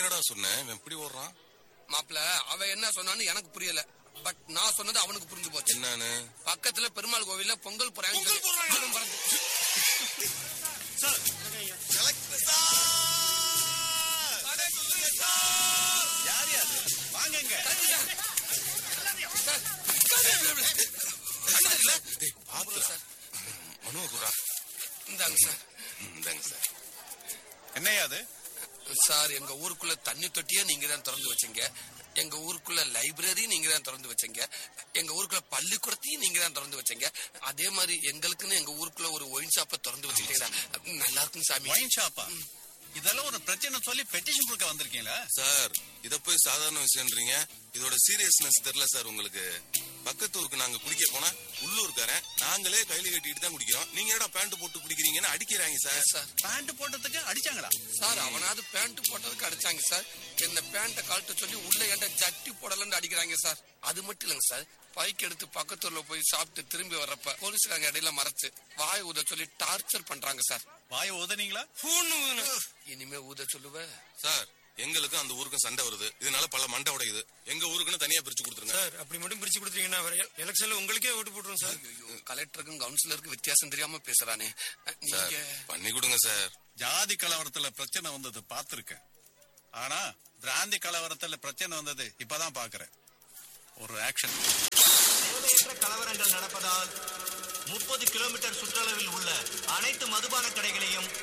தானடா சொன்னேன் இவன் எப்படி ஓடுறான் மாப்பிள அவன் என்ன சொன்னான்னு எனக்கு புரியல பட் நான் சொன்னது அவனுக்கு புரிஞ்சு போச்சு என்னன்னு பக்கத்துல பெருமாள் கோவில்ல பொங்கல் போறாங்க யார் யாரு வாங்கங்க டேய் பாத்துடா மனோ குரா இந்தாங்க சார் இந்தாங்க சார் என்னையா அது சார் எங்க ஊருக்குள்ள தண்ணி தொட்டியே நீங்க தான் திறந்து வச்சீங்க எங்க ஊருக்குள்ள லைப்ரரி நீங்க தான் திறந்து வச்சீங்க எங்க ஊருக்குள்ள பள்ளிக்கூடத்தையும் நீங்க தான் திறந்து வச்சீங்க அதே மாதிரி எங்களுக்குன்னு எங்க ஊருக்குள்ள ஒரு ஒயின் ஷாப்பை திறந்து வச்சுட்டீங்களா நல்லா இருக்கும் சாமி ஒயின் ஷாப்பா இதெல்லாம் ஒரு பிரச்சனை சொல்லி பெட்டிஷன் கொடுக்க வந்திருக்கீங்களா சார் இத போய் சாதாரண விஷயம்ன்றீங்க இதோட சீரியஸ்னஸ் தெரியல சார் உங்களுக்கு பக்கத்து ஊருக்கு நாங்க குடிக்க போனா உள்ளூர்காரன் நாங்களே கையில கட்டிட்டு தான் குடிக்கிறோம் நீங்க என்னடா பேண்ட் போட்டு குடிக்கிறீங்கன்னு அடிக்கிறாங்க சார் சார் பேண்ட் போட்டதுக்கு அடிச்சாங்களா சார் அவனாவது பேண்ட் போட்டதுக்கு அடிச்சாங்க சார் என்ன பேண்ட்டை கழட்ட சொல்லி உள்ள ஏன்டா ஜட்டி போடலன்னு அடிக்கிறாங்க சார் அது மட்டும் இல்லைங்க சார் பைக் எடுத்து பக்கத்தூர்ல போய் சாப்பிட்டு திரும்பி வர்றப்ப போலீஸ்காரங்க இடையில மறைச்சு வாய் ஊத சொல்லி டார்ச்சர் பண்றாங்க சார் வாய உதனீங்களா இனிமே ஊத சொல்லுவ சார் எங்களுக்கும் அந்த ஊருக்கும் சண்டை வருது இதனால பல மண்டை உடையுது எங்க ஊருக்குன்னு தனியா பிரிச்சு கொடுத்துருங்க சார் அப்படி மட்டும் பிரிச்சு கொடுத்தீங்கன்னா வேற எலெக்ஷன்ல உங்களுக்கே ஓட்டு போட்டுரும் சார் ஐயோ, கலெக்டருக்கும் கவுன்சிலருக்கும் வித்தியாசம் தெரியாம பேசுறானே சார் நீங்க பண்ணி கொடுங்க சார் ஜாதி கலவரத்துல பிரச்சனை வந்தது பார்த்திருக்கேன் ஆனா பிராந்தி கலவரத்துல பிரச்சனை வந்தது இப்பதான் பாக்குறேன் ஒரு ஆக்ஷன் தேவையற்ற கலவரங்கள் நடப்பதால் முப்பது கிலோமீட்டர் சுற்றளவில் உள்ள அனைத்து மதுபான கடைகளையும்